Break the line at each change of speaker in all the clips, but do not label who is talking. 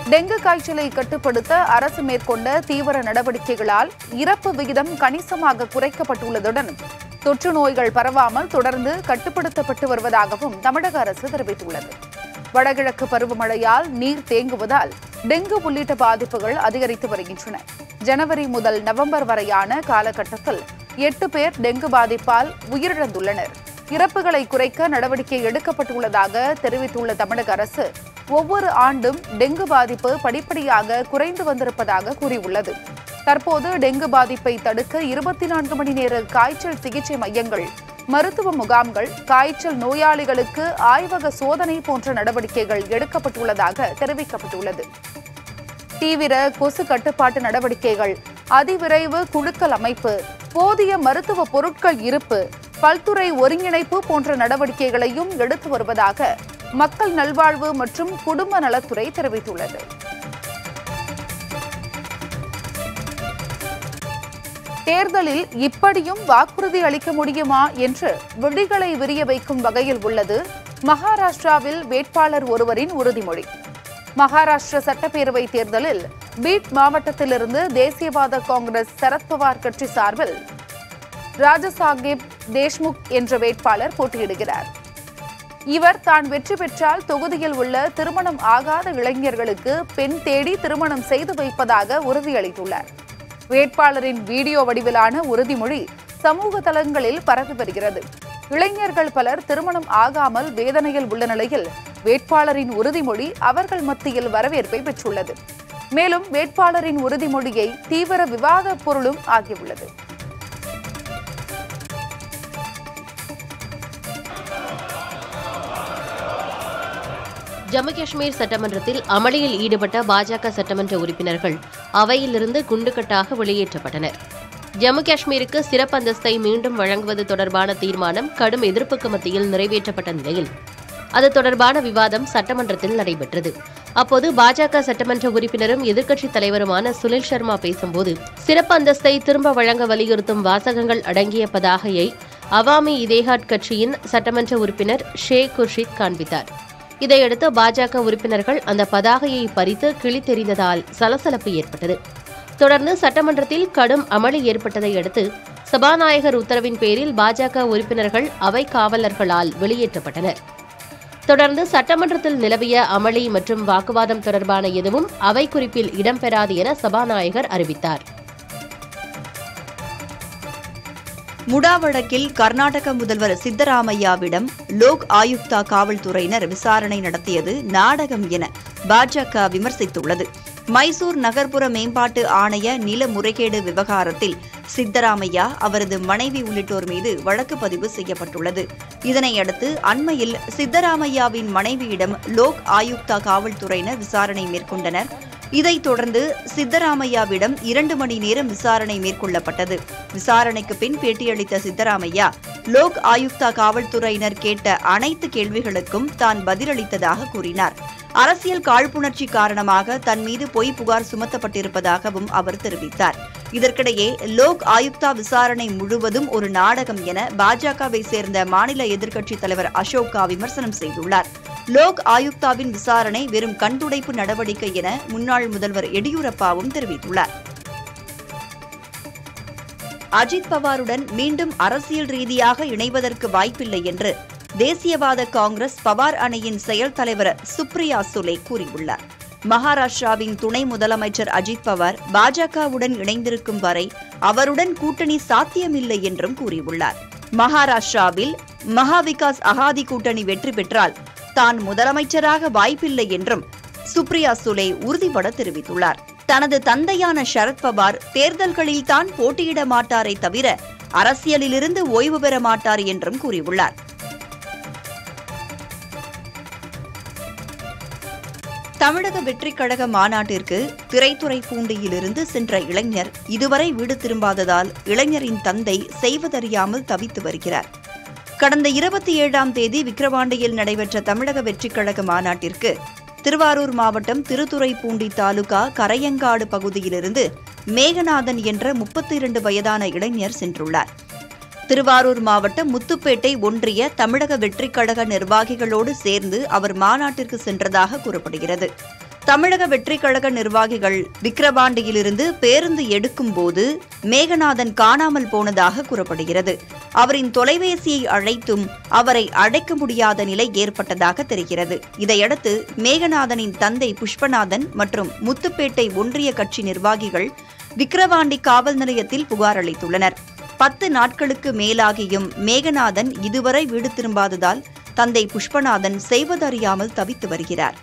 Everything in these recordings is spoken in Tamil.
டெங்கு காய்ச்சலை கட்டுப்படுத்த அரசு மேற்கொண்ட தீவிர நடவடிக்கைகளால் இறப்பு விகிதம் கணிசமாக குறைக்கப்பட்டுள்ளதுடன் தொற்று நோய்கள் பரவாமல் தொடர்ந்து கட்டுப்படுத்தப்பட்டு வருவதாகவும் தமிழக அரசு தெரிவித்துள்ளது வடகிழக்கு பருவமழையால் நீர் தேங்குவதால் டெங்கு உள்ளிட்ட பாதிப்புகள் அதிகரித்து வருகின்றன ஜனவரி முதல் நவம்பர் வரையான காலகட்டத்தில் எட்டு பேர் டெங்கு பாதிப்பால் உயிரிழந்துள்ளனர் இறப்புகளை குறைக்க நடவடிக்கை எடுக்கப்பட்டுள்ளதாக தெரிவித்துள்ள தமிழக அரசு ஒவ்வொரு ஆண்டும் டெங்கு பாதிப்பு படிப்படியாக குறைந்து வந்திருப்பதாக கூறியுள்ளது தற்போது டெங்கு பாதிப்பை தடுக்க இருபத்தி நான்கு மணி நேர காய்ச்சல் சிகிச்சை மையங்கள் மருத்துவ முகாம்கள் காய்ச்சல் நோயாளிகளுக்கு ஆய்வக சோதனை போன்ற நடவடிக்கைகள் எடுக்கப்பட்டுள்ளதாக தெரிவிக்கப்பட்டுள்ளது தீவிர கொசு கட்டுப்பாட்டு நடவடிக்கைகள் அதிவிரைவு குழுக்கள் அமைப்பு போதிய மருத்துவ பொருட்கள் இருப்பு பல்துறை ஒருங்கிணைப்பு போன்ற நடவடிக்கைகளையும் எடுத்து வருவதாக மக்கள் நல்வாழ்வு மற்றும் குடும்ப நலத்துறை தெரிவித்துள்ளது தேர்தலில் இப்படியும் வாக்குறுதி அளிக்க முடியுமா என்று விழிகளை விரிய வைக்கும் வகையில் உள்ளது மகாராஷ்டிராவில் வேட்பாளர் ஒருவரின் உறுதிமொழி மகாராஷ்டிர சட்டப்பேரவை தேர்தலில் பீட் மாவட்டத்திலிருந்து தேசியவாத காங்கிரஸ் சரத்பவார் கட்சி சார்பில் ராஜசாஹிப் தேஷ்முக் என்ற வேட்பாளர் போட்டியிடுகிறார் இவர் தான் வெற்றி பெற்றால் தொகுதியில் உள்ள திருமணம் ஆகாத இளைஞர்களுக்கு பெண் தேடி திருமணம் செய்து வைப்பதாக உறுதியளித்துள்ளார் வேட்பாளரின் வீடியோ வடிவிலான உறுதிமொழி சமூக தளங்களில் பரவி வருகிறது இளைஞர்கள் பலர் திருமணம் ஆகாமல் வேதனையில் உள்ள நிலையில் வேட்பாளரின் உறுதிமொழி அவர்கள் மத்தியில் வரவேற்பை பெற்றுள்ளது மேலும் வேட்பாளரின் உறுதிமொழியை தீவிர விவாத பொருளும் ஆகியுள்ளது
ஜம்மு காஷ்மீர் சட்டமன்றத்தில் அமளியில் ஈடுபட்ட பாஜக சட்டமன்ற உறுப்பினர்கள் அவையிலிருந்து குண்டுகட்டாக வெளியேற்றப்பட்டனர் ஜம்மு காஷ்மீருக்கு சிறப்பு அந்தஸ்தை மீண்டும் வழங்குவது தொடர்பான தீர்மானம் கடும் எதிர்ப்புக்கு மத்தியில் நிறைவேற்றப்பட்ட நிலையில் அது தொடர்பான விவாதம் சட்டமன்றத்தில் நடைபெற்றது அப்போது பாஜக சட்டமன்ற உறுப்பினரும் எதிர்க்கட்சித் தலைவருமான சுனில் சர்மா பேசும்போது சிறப்பு அந்தஸ்தை திரும்ப வழங்க வலியுறுத்தும் வாசகங்கள் அடங்கிய பதாகையை அவாமி இதேகாட் கட்சியின் சட்டமன்ற உறுப்பினர் ஷேக் குர்ஷித் காண்பித்தார் இதையடுத்து பாஜக உறுப்பினர்கள் அந்த பதாகையை பறித்து கிழித்தெறிந்ததால் சலசலப்பு ஏற்பட்டது தொடர்ந்து சட்டமன்றத்தில் கடும் அமளி ஏற்பட்டதை அடுத்து சபாநாயகர் உத்தரவின் பேரில் பாஜக உறுப்பினர்கள் அவை காவலர்களால் வெளியேற்றப்பட்டனர் தொடர்ந்து சட்டமன்றத்தில் நிலவிய அமளி மற்றும் வாக்குவாதம் தொடர்பான எதுவும் அவை குறிப்பில் இடம்பெறாது என சபாநாயகர் அறிவித்தார்
முடா வழக்கில் கர்நாடக முதல்வர் சித்தராமையாவிடம் லோக் ஆயுக்தா காவல்துறையினர் விசாரணை நடத்தியது நாடகம் என பாஜக விமர்சித்துள்ளது மைசூர் நகர்ப்புற மேம்பாட்டு ஆணைய நில முறைகேடு விவகாரத்தில் சித்தராமையா அவரது மனைவி உள்ளிட்டோர் மீது வழக்கு பதிவு செய்யப்பட்டுள்ளது இதனையடுத்து அண்மையில் சித்தராமையாவின் மனைவியிடம் லோக் ஆயுக்தா காவல்துறையினர் விசாரணை மேற்கொண்டனர் இதைத் தொடர்ந்து சித்தராமையாவிடம் இரண்டு மணி நேரம் விசாரணை மேற்கொள்ளப்பட்டது விசாரணைக்கு பின் பேட்டியளித்த சித்தராமையா லோக் ஆயுக்தா காவல்துறையினர் கேட்ட அனைத்து கேள்விகளுக்கும் தான் பதிலளித்ததாக கூறினார் அரசியல் காழ்ப்புணர்ச்சி காரணமாக தன் மீது பொய் புகார் சுமத்தப்பட்டிருப்பதாகவும் அவர் தெரிவித்தார் இதற்கிடையே லோக் ஆயுக்தா விசாரணை முழுவதும் ஒரு நாடகம் என பாஜகவை சேர்ந்த மாநில எதிர்க்கட்சித் தலைவர் அசோகா விமர்சனம் செய்துள்ளார் லோக் ஆயுக்தாவின் விசாரணை வெறும் கண்துடைப்பு நடவடிக்கை என முன்னாள் முதல்வர் எடியூரப்பாவும் தெரிவித்துள்ளார் அஜித் பவாருடன் மீண்டும் அரசியல் ரீதியாக இணைவதற்கு வாய்ப்பில்லை என்று தேசியவாத காங்கிரஸ் பவார் அணியின் செயல் தலைவர் சுப்ரியா சுலே கூறியுள்ளார் மகாராஷ்டிராவின் துணை முதலமைச்சர் அஜித் பவார் பாஜகவுடன் இணைந்திருக்கும் வரை அவருடன் கூட்டணி சாத்தியமில்லை என்றும் கூறியுள்ளார் மகாராஷ்டிராவில் மகாவிகாஸ் அகாதி கூட்டணி வெற்றி பெற்றால் தான் முதலமைச்சராக வாய்ப்பில்லை என்றும் சுப்ரியா சுலே உறுதிபட தெரிவித்துள்ளார் தனது தந்தையான சரத் பவார் தேர்தல்களில் தான் போட்டியிட மாட்டாரை தவிர அரசியலிலிருந்து ஓய்வு பெற மாட்டார் என்றும் கூறியுள்ளார் தமிழக வெற்றிக் கழக மாநாட்டிற்கு திரைத்துறை பூண்டியிலிருந்து சென்ற இளைஞர் இதுவரை வீடு திரும்பாததால் இளைஞரின் தந்தை செய்வதறியாமல் தவித்து வருகிறார் கடந்த இருபத்தி ஏழாம் தேதி விக்கிரவாண்டியில் நடைபெற்ற தமிழக வெற்றிக் கழக மாநாட்டிற்கு திருவாரூர் மாவட்டம் திருத்துறைப்பூண்டி தாலுகா கரையங்காடு பகுதியிலிருந்து மேகநாதன் என்ற முப்பத்தி இரண்டு வயதான இளைஞர் சென்றுள்ளார் திருவாரூர் மாவட்டம் முத்துப்பேட்டை ஒன்றிய தமிழக வெற்றிக் கழக நிர்வாகிகளோடு சேர்ந்து அவர் மாநாட்டிற்கு சென்றதாக கூறப்படுகிறது தமிழக வெற்றி கழக நிர்வாகிகள் விக்கிரவாண்டியிலிருந்து பேருந்து எடுக்கும் போது மேகநாதன் காணாமல் போனதாக கூறப்படுகிறது அவரின் தொலைபேசியை அழைத்தும் அவரை அழைக்க முடியாத நிலை ஏற்பட்டதாக தெரிகிறது இதையடுத்து மேகநாதனின் தந்தை புஷ்பநாதன் மற்றும் முத்துப்பேட்டை ஒன்றிய கட்சி நிர்வாகிகள் விக்கிரவாண்டி காவல் நிலையத்தில் புகார் அளித்துள்ளனர் பத்து நாட்களுக்கு மேலாகியும் மேகநாதன் இதுவரை வீடு திரும்பாததால் தந்தை புஷ்பநாதன் செய்வதறியாமல் தவித்து வருகிறார்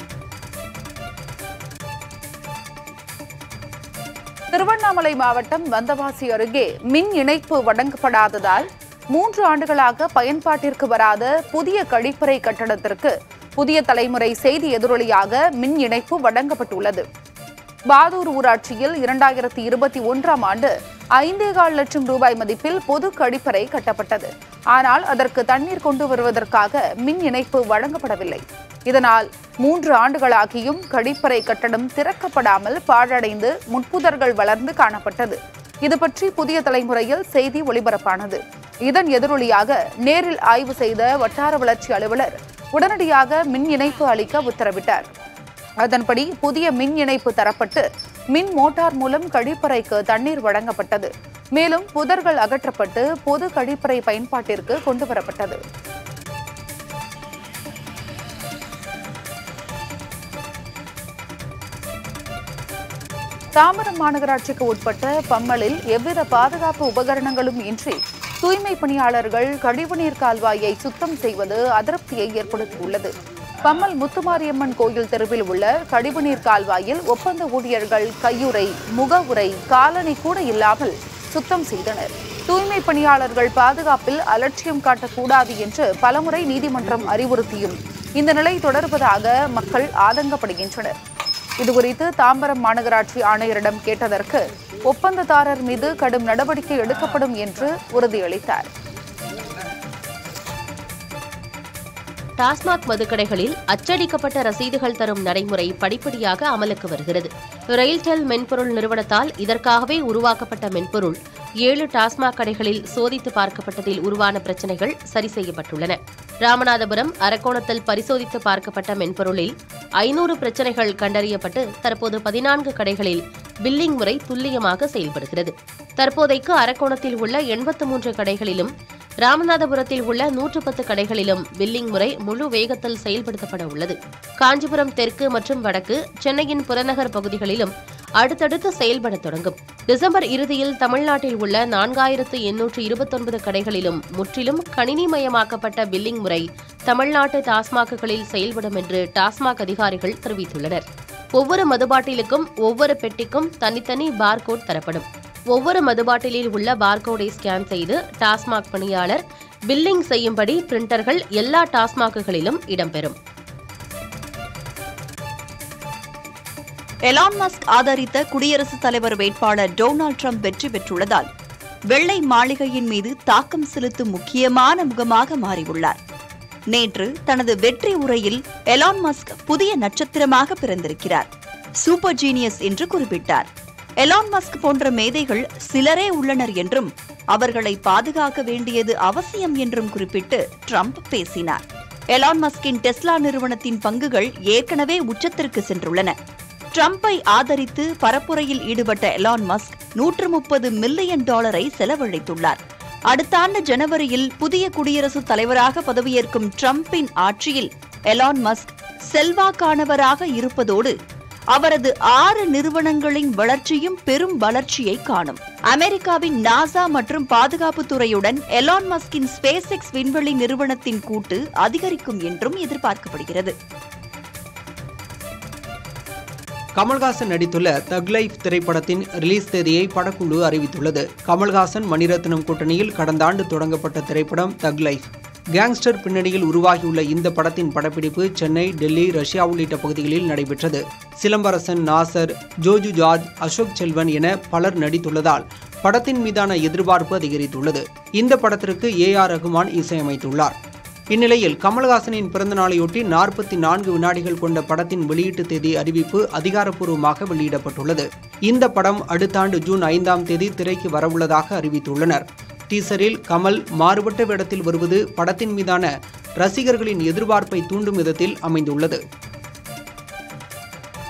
திருவண்ணாமலை மாவட்டம் வந்தவாசி அருகே மின் இணைப்பு வழங்கப்படாததால் மூன்று ஆண்டுகளாக பயன்பாட்டிற்கு வராத புதிய கழிப்பறை கட்டடத்திற்கு புதிய தலைமுறை செய்தி எதிரொலியாக மின் இணைப்பு வழங்கப்பட்டுள்ளது பாதூர் ஊராட்சியில் இரண்டாயிரத்தி இருபத்தி ஒன்றாம் ஆண்டு ஐந்தே கால் லட்சம் ரூபாய் மதிப்பில் பொது கழிப்பறை கட்டப்பட்டது ஆனால் அதற்கு தண்ணீர் கொண்டு வருவதற்காக மின் இணைப்பு வழங்கப்படவில்லை இதனால் மூன்று ஆண்டுகளாகியும் கழிப்பறை கட்டடம் திறக்கப்படாமல் பாழடைந்து முட்புதர்கள் வளர்ந்து காணப்பட்டது இது பற்றி புதிய தலைமுறையில் செய்தி ஒளிபரப்பானது இதன் எதிரொலியாக நேரில் ஆய்வு செய்த வட்டார வளர்ச்சி அலுவலர் உடனடியாக மின் இணைப்பு அளிக்க உத்தரவிட்டார் அதன்படி புதிய மின் இணைப்பு தரப்பட்டு மின் மோட்டார் மூலம் கழிப்பறைக்கு தண்ணீர் வழங்கப்பட்டது மேலும் புதர்கள் அகற்றப்பட்டு பொது கழிப்பறை பயன்பாட்டிற்கு கொண்டுவரப்பட்டது தாம்பரம் மாநகராட்சிக்கு உட்பட்ட பம்மலில் எவ்வித பாதுகாப்பு உபகரணங்களும் இன்றி தூய்மை பணியாளர்கள் கழிவுநீர் கால்வாயை சுத்தம் செய்வது அதிருப்தியை ஏற்படுத்தியுள்ளது பம்மல் முத்துமாரியம்மன் கோயில் தெருவில் உள்ள கழிவுநீர் கால்வாயில் ஒப்பந்த ஊழியர்கள் கையுறை முகவுரை காலணி கூட இல்லாமல் சுத்தம் செய்தனர் தூய்மை பணியாளர்கள் பாதுகாப்பில் அலட்சியம் காட்டக்கூடாது என்று பலமுறை நீதிமன்றம் அறிவுறுத்தியும் இந்த நிலை தொடர்வதாக மக்கள் ஆதங்கப்படுகின்றனர் இதுகுறித்து தாம்பரம் மாநகராட்சி ஆணையரிடம் கேட்டதற்கு ஒப்பந்ததாரர் மீது கடும் நடவடிக்கை எடுக்கப்படும் என்று உறுதியளித்தார்
டாஸ்மாக் மதுக்கடைகளில் அச்சடிக்கப்பட்ட ரசீதுகள் தரும் நடைமுறை படிப்படியாக அமலுக்கு வருகிறது ரெயில்டெல் மென்பொருள் நிறுவனத்தால் இதற்காகவே உருவாக்கப்பட்ட மென்பொருள் ஏழு டாஸ்மாக் கடைகளில் சோதித்து பார்க்கப்பட்டதில் உருவான பிரச்சினைகள் சரி செய்யப்பட்டுள்ளன ராமநாதபுரம் அரக்கோணத்தில் பரிசோதித்து பார்க்கப்பட்ட மென்பொருளில் ஐநூறு பிரச்சினைகள் கண்டறியப்பட்டு தற்போது பதினான்கு கடைகளில் பில்லிங் முறை துல்லியமாக செயல்படுகிறது தற்போதைக்கு அரக்கோணத்தில் உள்ள எண்பத்து மூன்று கடைகளிலும் ராமநாதபுரத்தில் உள்ள நூற்று பத்து கடைகளிலும் பில்லிங் முறை முழு வேகத்தில் செயல்படுத்தப்பட உள்ளது காஞ்சிபுரம் தெற்கு மற்றும் வடக்கு சென்னையின் புறநகர் பகுதிகளிலும் அடுத்தடுத்து செயல்பட தொடங்கும் டிசம்பர் இறுதியில் தமிழ்நாட்டில் உள்ள நான்காயிரத்து எண்ணூற்று இருபத்தொன்பது கடைகளிலும் முற்றிலும் கணினிமயமாக்கப்பட்ட பில்லிங் முறை தமிழ்நாட்டு டாஸ்மாக்குகளில் செயல்படும் என்று டாஸ்மாக் அதிகாரிகள் தெரிவித்துள்ளனர் ஒவ்வொரு மதுபாட்டிலுக்கும் ஒவ்வொரு பெட்டிக்கும் தனித்தனி பார்கோட் தரப்படும் ஒவ்வொரு மதுபாட்டிலில் உள்ள பார்கோடை ஸ்கேன் செய்து டாஸ்மாக் பணியாளர் பில்லிங் செய்யும்படி பிரிண்டர்கள் எல்லா டாஸ்மாக்குகளிலும் இடம்பெறும்
எலான் மஸ்க் ஆதரித்த குடியரசுத் தலைவர் வேட்பாளர் டொனால்ட் ட்ரம்ப் வெற்றி பெற்றுள்ளதால் வெள்ளை மாளிகையின் மீது தாக்கம் செலுத்தும் முக்கியமான முகமாக மாறியுள்ளார் நேற்று தனது வெற்றி உரையில் எலான் மஸ்க் புதிய நட்சத்திரமாக பிறந்திருக்கிறார் சூப்பர் ஜீனியஸ் என்று குறிப்பிட்டார் எலான் மஸ்க் போன்ற மேதைகள் சிலரே உள்ளனர் என்றும் அவர்களை பாதுகாக்க வேண்டியது அவசியம் என்றும் குறிப்பிட்டு ட்ரம்ப் பேசினார் எலான் மஸ்கின் டெஸ்லா நிறுவனத்தின் பங்குகள் ஏற்கனவே உச்சத்திற்கு சென்றுள்ளன ட்ரம்பை ஆதரித்து பரப்புரையில் ஈடுபட்ட எலான் மஸ்க் நூற்று முப்பது மில்லியன் டாலரை செலவழித்துள்ளார் அடுத்த ஆண்டு ஜனவரியில் புதிய குடியரசுத் தலைவராக பதவியேற்கும் ட்ரம்பின் ஆட்சியில் எலான் மஸ்க் செல்வாக்கானவராக இருப்பதோடு அவரது ஆறு நிறுவனங்களின் வளர்ச்சியும் பெரும் வளர்ச்சியை காணும் அமெரிக்காவின் நாசா மற்றும் பாதுகாப்புத் துறையுடன் எலான் மஸ்கின் ஸ்பேஸ் எக்ஸ் விண்வெளி நிறுவனத்தின் கூட்டு அதிகரிக்கும் என்றும் எதிர்பார்க்கப்படுகிறது
கமல்ஹாசன் நடித்துள்ள தக் லைஃப் திரைப்படத்தின் ரிலீஸ் தேதியை படக்குழு அறிவித்துள்ளது கமல்ஹாசன் மணிரத்னம் கூட்டணியில் கடந்த ஆண்டு தொடங்கப்பட்ட திரைப்படம் தக் லைஃப் கேங்ஸ்டர் பின்னணியில் உருவாகியுள்ள இந்த படத்தின் படப்பிடிப்பு சென்னை டெல்லி ரஷ்யா உள்ளிட்ட பகுதிகளில் நடைபெற்றது சிலம்பரசன் நாசர் ஜோஜு ஜார்ஜ் அசோக் செல்வன் என பலர் நடித்துள்ளதால் படத்தின் மீதான எதிர்பார்ப்பு அதிகரித்துள்ளது இந்த படத்திற்கு ஏ ஆர் ரகுமான் இசையமைத்துள்ளார் இந்நிலையில் கமல்ஹாசனின் பிறந்த நாளையொட்டி நாற்பத்தி நான்கு வினாடிகள் கொண்ட படத்தின் வெளியீட்டு தேதி அறிவிப்பு அதிகாரப்பூர்வமாக வெளியிடப்பட்டுள்ளது இந்த படம் அடுத்த ஆண்டு ஜூன் ஐந்தாம் தேதி திரைக்கு வரவுள்ளதாக அறிவித்துள்ளனர் டீசரில் கமல் மாறுபட்ட வேடத்தில் வருவது படத்தின் மீதான ரசிகர்களின் எதிர்பார்ப்பை தூண்டும் விதத்தில் அமைந்துள்ளது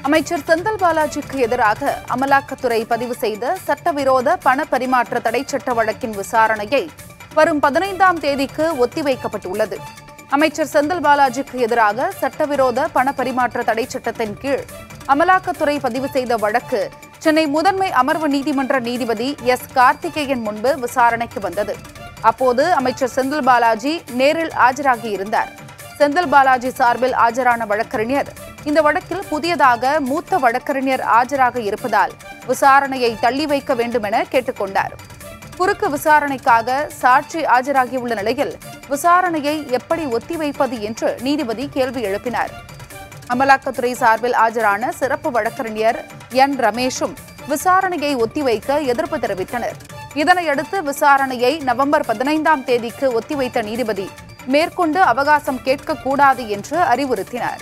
அமைச்சர் செந்தில் பாலாஜிக்கு எதிராக அமலாக்கத்துறை பதிவு செய்த சட்டவிரோத பண பரிமாற்ற தடை சட்ட வழக்கின் விசாரணையை வரும் பதினைந்தாம் தேதிக்கு ஒத்திவைக்கப்பட்டுள்ளது அமைச்சர் செந்தில் பாலாஜிக்கு எதிராக சட்டவிரோத பண பரிமாற்ற தடை சட்டத்தின் கீழ் அமலாக்கத்துறை பதிவு செய்த வழக்கு சென்னை முதன்மை அமர்வு நீதிமன்ற நீதிபதி எஸ் கார்த்திகேயன் முன்பு விசாரணைக்கு வந்தது அப்போது அமைச்சர் செந்தில் பாலாஜி நேரில் ஆஜராகியிருந்தார் செந்தில் பாலாஜி சார்பில் ஆஜரான வழக்கறிஞர் இந்த வழக்கில் புதியதாக மூத்த வழக்கறிஞர் ஆஜராக இருப்பதால் விசாரணையை தள்ளி வைக்க வேண்டும் என கேட்டுக்கொண்டார் குறுக்கு விசாரணைக்காக சாட்சி ஆஜராகியுள்ள நிலையில் விசாரணையை எப்படி ஒத்திவைப்பது என்று நீதிபதி கேள்வி எழுப்பினார் அமலாக்கத்துறை சார்பில் ஆஜரான சிறப்பு வழக்கறிஞர் என் ரமேஷும் விசாரணையை ஒத்திவைக்க எதிர்ப்பு தெரிவித்தனர் இதனையடுத்து விசாரணையை நவம்பர் பதினைந்தாம் தேதிக்கு ஒத்திவைத்த நீதிபதி மேற்கொண்டு அவகாசம் கேட்கக்கூடாது என்று அறிவுறுத்தினார்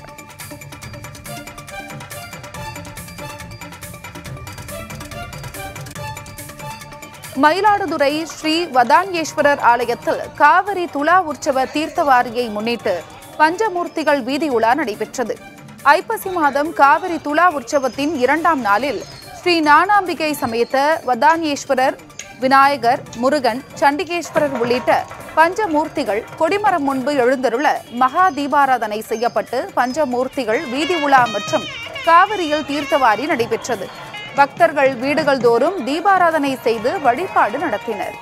மயிலாடுதுறை ஸ்ரீ வதான்யேஸ்வரர் ஆலயத்தில் காவிரி துலா உற்சவ தீர்த்தவாரியை முன்னிட்டு பஞ்சமூர்த்திகள் வீதி உலா நடைபெற்றது ஐப்பசி மாதம் காவிரி துலா உற்சவத்தின் இரண்டாம் நாளில் ஸ்ரீ ஞானாம்பிகை சமேத வதான்யேஸ்வரர் விநாயகர் முருகன் சண்டிகேஸ்வரர் உள்ளிட்ட பஞ்சமூர்த்திகள் கொடிமரம் முன்பு எழுந்தருள மகா தீபாராதனை செய்யப்பட்டு பஞ்சமூர்த்திகள் வீதி உலா மற்றும் காவிரியில் தீர்த்தவாரி நடைபெற்றது பக்தர்கள் வீடுகள் தோறும் தீபாராதனை செய்து வழிபாடு நடத்தினர்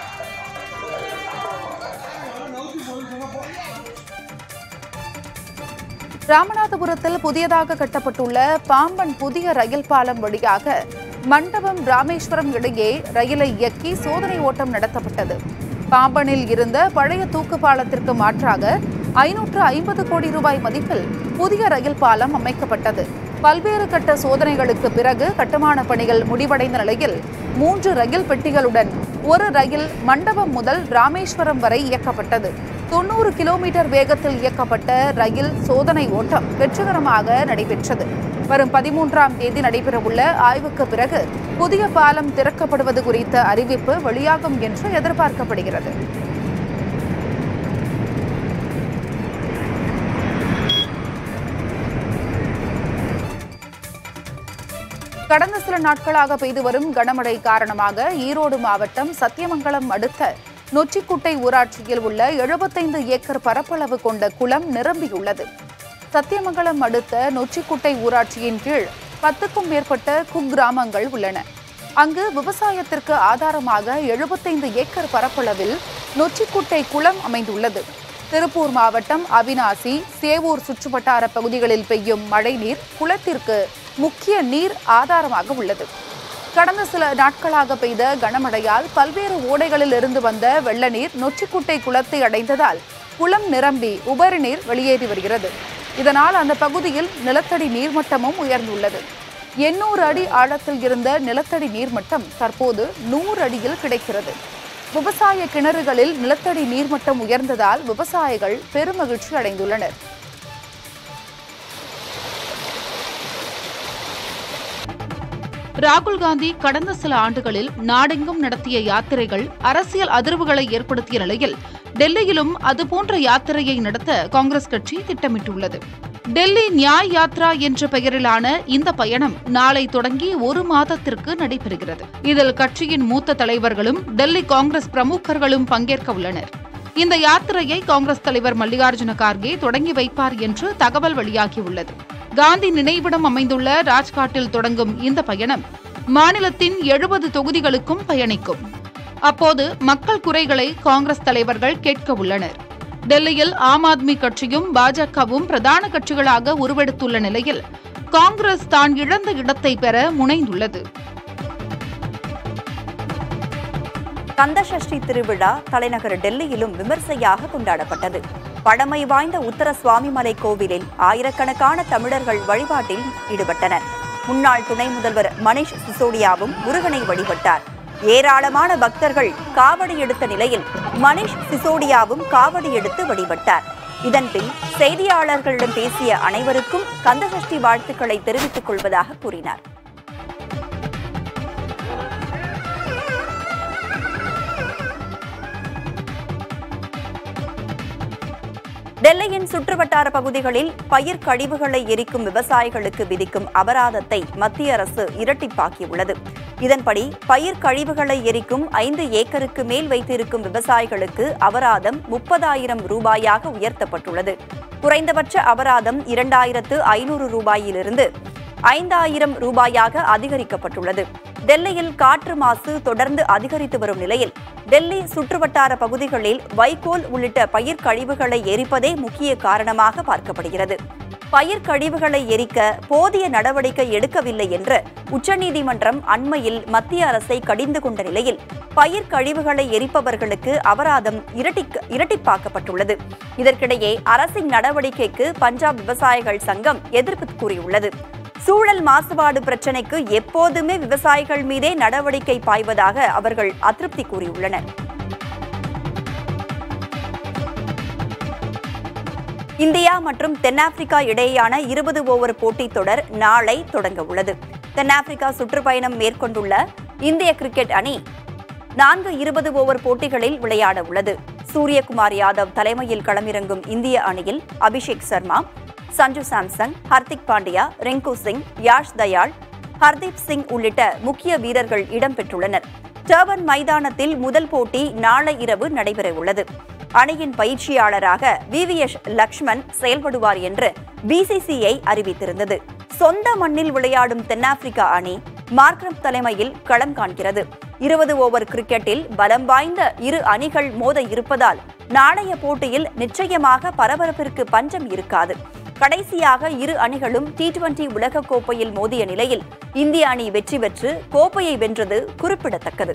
ராமநாதபுரத்தில் புதியதாக கட்டப்பட்டுள்ள பாம்பன் புதிய ரயில் பாலம் வழியாக மண்டபம் ராமேஸ்வரம் இடையே ரயிலை இயக்கி சோதனை ஓட்டம் நடத்தப்பட்டது பாம்பனில் இருந்த பழைய தூக்கு பாலத்திற்கு மாற்றாக ஐநூற்று ஐம்பது கோடி ரூபாய் மதிப்பில் புதிய ரயில் பாலம் அமைக்கப்பட்டது பல்வேறு கட்ட சோதனைகளுக்கு பிறகு கட்டுமான பணிகள் முடிவடைந்த நிலையில் மூன்று ரயில் பெட்டிகளுடன் ஒரு ரயில் மண்டபம் முதல் ராமேஸ்வரம் வரை இயக்கப்பட்டது தொண்ணூறு கிலோமீட்டர் வேகத்தில் இயக்கப்பட்ட ரயில் சோதனை ஓட்டம் வெற்றிகரமாக நடைபெற்றது வரும் பதிமூன்றாம் தேதி நடைபெறவுள்ள ஆய்வுக்கு பிறகு புதிய பாலம் திறக்கப்படுவது குறித்த அறிவிப்பு வெளியாகும் என்று எதிர்பார்க்கப்படுகிறது கடந்த சில நாட்களாக பெய்து வரும் கனமழை காரணமாக ஈரோடு மாவட்டம் சத்தியமங்கலம் அடுத்த நொச்சிக்குட்டை ஊராட்சியில் உள்ள எழுபத்தைந்து ஏக்கர் பரப்பளவு கொண்ட குளம் நிரம்பியுள்ளது சத்தியமங்கலம் அடுத்த நொச்சிக்குட்டை ஊராட்சியின் கீழ் பத்துக்கும் மேற்பட்ட குக்கிராமங்கள் உள்ளன அங்கு விவசாயத்திற்கு ஆதாரமாக எழுபத்தைந்து ஏக்கர் பரப்பளவில் நொச்சிக்குட்டை குளம் அமைந்துள்ளது திருப்பூர் மாவட்டம் அவினாசி சேவூர் சுற்றுவட்டார பகுதிகளில் பெய்யும் மழைநீர் குளத்திற்கு முக்கிய நீர் ஆதாரமாக உள்ளது கடந்த சில நாட்களாக பெய்த கனமழையால் பல்வேறு ஓடைகளில் இருந்து வந்த வெள்ள நீர் நொச்சிக்குட்டை குளத்தை அடைந்ததால் குளம் நிரம்பி உபரி நீர் வெளியேறி வருகிறது இதனால் அந்த பகுதியில் நிலத்தடி நீர்மட்டமும் உயர்ந்துள்ளது எண்ணூறு அடி ஆழத்தில் இருந்த நிலத்தடி நீர்மட்டம் தற்போது நூறு அடியில் கிடைக்கிறது விவசாய கிணறுகளில் நிலத்தடி நீர்மட்டம் உயர்ந்ததால் விவசாயிகள் பெருமகிழ்ச்சி அடைந்துள்ளனர்
ராகுல் காந்தி கடந்த சில ஆண்டுகளில் நாடெங்கும் நடத்திய யாத்திரைகள் அரசியல் அதிர்வுகளை ஏற்படுத்திய நிலையில் டெல்லியிலும் அதுபோன்ற யாத்திரையை நடத்த காங்கிரஸ் கட்சி திட்டமிட்டுள்ளது டெல்லி நியாய் யாத்ரா என்ற பெயரிலான இந்த பயணம் நாளை தொடங்கி ஒரு மாதத்திற்கு நடைபெறுகிறது இதில் கட்சியின் மூத்த தலைவர்களும் டெல்லி காங்கிரஸ் பிரமுகர்களும் பங்கேற்க உள்ளனர் இந்த யாத்திரையை காங்கிரஸ் தலைவர் மல்லிகார்ஜுன கார்கே தொடங்கி வைப்பார் என்று தகவல் வெளியாகியுள்ளது காந்தி நினைவிடம் அமைந்துள்ள ராஜ்காட்டில் தொடங்கும் இந்த பயணம் மாநிலத்தின் எழுபது தொகுதிகளுக்கும் பயணிக்கும் அப்போது மக்கள் குறைகளை காங்கிரஸ் தலைவர்கள் கேட்க உள்ளனர் டெல்லியில் ஆம் ஆத்மி கட்சியும் பாஜகவும் பிரதான கட்சிகளாக உருவெடுத்துள்ள நிலையில் காங்கிரஸ் தான் இழந்த இடத்தை பெற முனைந்துள்ளது
கந்தசஷ்டி திருவிழா தலைநகர் டெல்லியிலும் விமர்சையாக கொண்டாடப்பட்டது பழமை வாய்ந்த உத்தர சுவாமிமலை கோவிலில் ஆயிரக்கணக்கான தமிழர்கள் வழிபாட்டில் ஈடுபட்டனர் முன்னாள் துணை முதல்வர் மணிஷ் சிசோடியாவும் முருகனை வழிபட்டார் ஏராளமான பக்தர்கள் காவடி எடுத்த நிலையில் மணிஷ் சிசோடியாவும் காவடி எடுத்து வழிபட்டார் இதன்பின் செய்தியாளர்களிடம் பேசிய அனைவருக்கும் கந்தசஷ்டி வாழ்த்துக்களை தெரிவித்துக் கொள்வதாக கூறினார் டெல்லியின் சுற்றுவட்டார பகுதிகளில் பயிர் கழிவுகளை எரிக்கும் விவசாயிகளுக்கு விதிக்கும் அபராதத்தை மத்திய அரசு இரட்டிப்பாக்கியுள்ளது இதன்படி பயிர் கழிவுகளை எரிக்கும் ஐந்து ஏக்கருக்கு மேல் வைத்திருக்கும் விவசாயிகளுக்கு அபராதம் முப்பதாயிரம் ரூபாயாக உயர்த்தப்பட்டுள்ளது குறைந்தபட்ச அபராதம் இரண்டாயிரத்து ஐநூறு ரூபாயிலிருந்து ஐந்தாயிரம் ரூபாயாக அதிகரிக்கப்பட்டுள்ளது டெல்லியில் காற்று மாசு தொடர்ந்து அதிகரித்து வரும் நிலையில் டெல்லி சுற்றுவட்டார பகுதிகளில் வைக்கோல் உள்ளிட்ட பயிர் கழிவுகளை எரிப்பதே முக்கிய காரணமாக பார்க்கப்படுகிறது பயிர் கழிவுகளை எரிக்க போதிய நடவடிக்கை எடுக்கவில்லை என்று உச்சநீதிமன்றம் அண்மையில் மத்திய அரசை கடிந்து கொண்ட நிலையில் பயிர் கழிவுகளை எரிப்பவர்களுக்கு அபராதம் இரட்டிக்க இரட்டிப்பாக்கப்பட்டுள்ளது இதற்கிடையே அரசின் நடவடிக்கைக்கு பஞ்சாப் விவசாயிகள் சங்கம் எதிர்ப்பு கூறியுள்ளது சூழல் மாசுபாடு பிரச்சினைக்கு எப்போதுமே விவசாயிகள் மீதே நடவடிக்கை பாய்வதாக அவர்கள் அதிருப்தி கூறியுள்ளனர் இந்தியா மற்றும் தென்னாப்பிரிக்கா இடையேயான இருபது ஓவர் போட்டித் தொடர் நாளை தொடங்க உள்ளது தென்னாப்பிரிக்கா சுற்றுப்பயணம் மேற்கொண்டுள்ள இந்திய கிரிக்கெட் அணி நான்கு இருபது ஓவர் போட்டிகளில் விளையாட உள்ளது சூரியகுமார் யாதவ் தலைமையில் களமிறங்கும் இந்திய அணியில் அபிஷேக் சர்மா சஞ்சு சாம்சங் ஹர்திக் பாண்டியா ரிங்கு சிங் யாஷ் தயாள் ஹர்தீப் சிங் உள்ளிட்ட முக்கிய வீரர்கள் இடம்பெற்றுள்ளனர் டர்பன் மைதானத்தில் முதல் போட்டி நாளை இரவு நடைபெறவுள்ளது அணியின் பயிற்சியாளராக விவிஎஸ் லக்ஷ்மன் செயல்படுவார் என்று பிசிசிஐ அறிவித்திருந்தது சொந்த மண்ணில் விளையாடும் தென்னாப்பிரிக்கா அணி மார்க்ரம் தலைமையில் களம் காண்கிறது இருபது ஓவர் கிரிக்கெட்டில் பலம் வாய்ந்த இரு அணிகள் மோத இருப்பதால் நாளைய போட்டியில் நிச்சயமாக பரபரப்பிற்கு பஞ்சம் இருக்காது கடைசியாக இரு அணிகளும் டி டுவெண்டி உலகக்கோப்பையில் மோதிய நிலையில் இந்திய அணி வெற்றி பெற்று கோப்பையை வென்றது குறிப்பிடத்தக்கது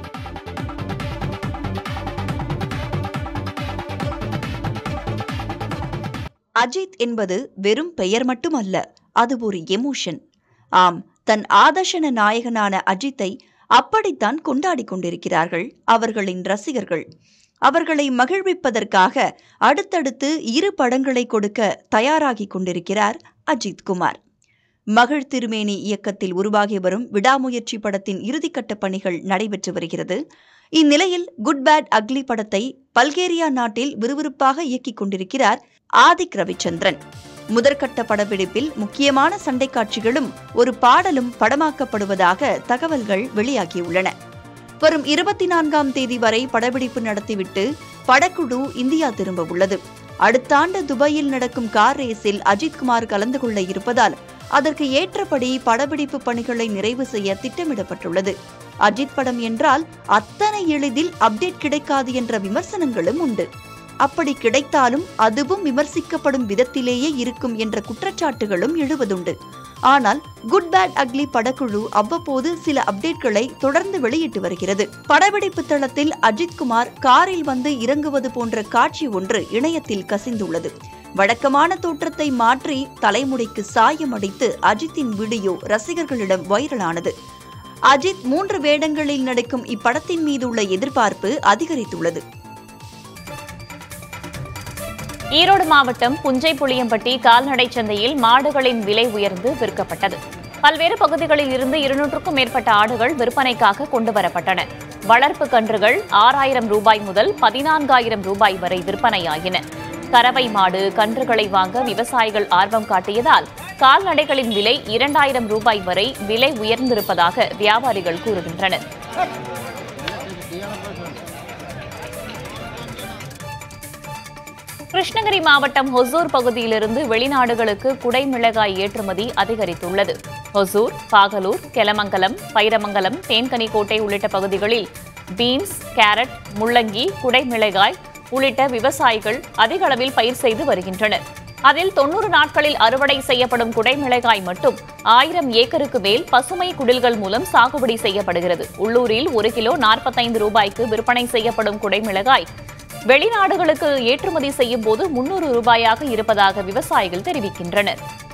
அஜித் என்பது வெறும் பெயர் மட்டுமல்ல அது ஒரு எமோஷன் ஆம் தன் ஆதர்ஷன நாயகனான அஜித்தை அப்படித்தான் கொண்டாடிக் கொண்டிருக்கிறார்கள் அவர்களின் ரசிகர்கள் அவர்களை மகிழ்விப்பதற்காக அடுத்தடுத்து இரு படங்களை கொடுக்க தயாராகிக் கொண்டிருக்கிறார் அஜித் குமார் மகிழ் திருமேனி இயக்கத்தில் உருவாகி வரும் விடாமுயற்சி படத்தின் இறுதிக்கட்ட பணிகள் நடைபெற்று வருகிறது இந்நிலையில் குட் பேட் அக்லி படத்தை பல்கேரியா நாட்டில் விறுவிறுப்பாக இயக்கிக் கொண்டிருக்கிறார் ஆதிக் ரவிச்சந்திரன் முதற்கட்ட படப்பிடிப்பில் முக்கியமான சண்டை காட்சிகளும் ஒரு பாடலும் படமாக்கப்படுவதாக தகவல்கள் வெளியாகியுள்ளன வரும் இருபத்தி நான்காம் தேதி வரை படப்பிடிப்பு நடத்திவிட்டு படக்குழு இந்தியா திரும்ப உள்ளது அடுத்த ஆண்டு துபாயில் நடக்கும் கார் ரேஸில் அஜித்குமார் கலந்து கொள்ள இருப்பதால் அதற்கு ஏற்றபடி படப்பிடிப்பு பணிகளை நிறைவு செய்ய திட்டமிடப்பட்டுள்ளது அஜித் படம் என்றால் அத்தனை எளிதில் அப்டேட் கிடைக்காது என்ற விமர்சனங்களும் உண்டு அப்படி கிடைத்தாலும் அதுவும் விமர்சிக்கப்படும் விதத்திலேயே இருக்கும் என்ற குற்றச்சாட்டுகளும் எழுவதுண்டு ஆனால் குட் பேட் அக்லி படக்குழு அவ்வப்போது சில அப்டேட்களை தொடர்ந்து வெளியிட்டு வருகிறது படப்பிடிப்பு தளத்தில் அஜித்குமார் காரில் வந்து இறங்குவது போன்ற காட்சி ஒன்று இணையத்தில் கசிந்துள்ளது வழக்கமான தோற்றத்தை மாற்றி தலைமுடிக்கு சாயம் அடித்து அஜித்தின் வீடியோ ரசிகர்களிடம் வைரலானது அஜித் மூன்று வேடங்களில் நடிக்கும் இப்படத்தின் மீதுள்ள எதிர்பார்ப்பு அதிகரித்துள்ளது
ஈரோடு மாவட்டம் புஞ்சை புளியம்பட்டி கால்நடை சந்தையில் மாடுகளின் விலை உயர்ந்து விற்கப்பட்டது பல்வேறு பகுதிகளில் இருந்து இருநூற்றுக்கும் மேற்பட்ட ஆடுகள் விற்பனைக்காக கொண்டு வரப்பட்டன வளர்ப்பு கன்றுகள் ஆறாயிரம் ரூபாய் முதல் பதினான்காயிரம் ரூபாய் வரை விற்பனையாகின கறவை மாடு கன்றுகளை வாங்க விவசாயிகள் ஆர்வம் காட்டியதால் கால்நடைகளின் விலை இரண்டாயிரம் ரூபாய் வரை விலை உயர்ந்திருப்பதாக வியாபாரிகள் கூறுகின்றனர் கிருஷ்ணகிரி மாவட்டம் ஹொசூர் பகுதியிலிருந்து வெளிநாடுகளுக்கு குடைமிளகாய் ஏற்றுமதி அதிகரித்துள்ளது ஹொசூர் பாகலூர் கெலமங்கலம் பைரமங்கலம் தேன்கனிக்கோட்டை உள்ளிட்ட பகுதிகளில் பீன்ஸ் கேரட் முள்ளங்கி குடைமிளகாய் உள்ளிட்ட விவசாயிகள் அதிக அளவில் பயிர் செய்து வருகின்றனர் அதில் தொன்னூறு நாட்களில் அறுவடை செய்யப்படும் குடைமிளகாய் மட்டும் ஆயிரம் ஏக்கருக்கு மேல் பசுமை குடில்கள் மூலம் சாகுபடி செய்யப்படுகிறது உள்ளூரில் ஒரு கிலோ நாற்பத்தைந்து ரூபாய்க்கு விற்பனை செய்யப்படும் குடைமிளகாய் வெளிநாடுகளுக்கு ஏற்றுமதி செய்யும் போது முன்னூறு ரூபாயாக இருப்பதாக விவசாயிகள் தெரிவிக்கின்றனர்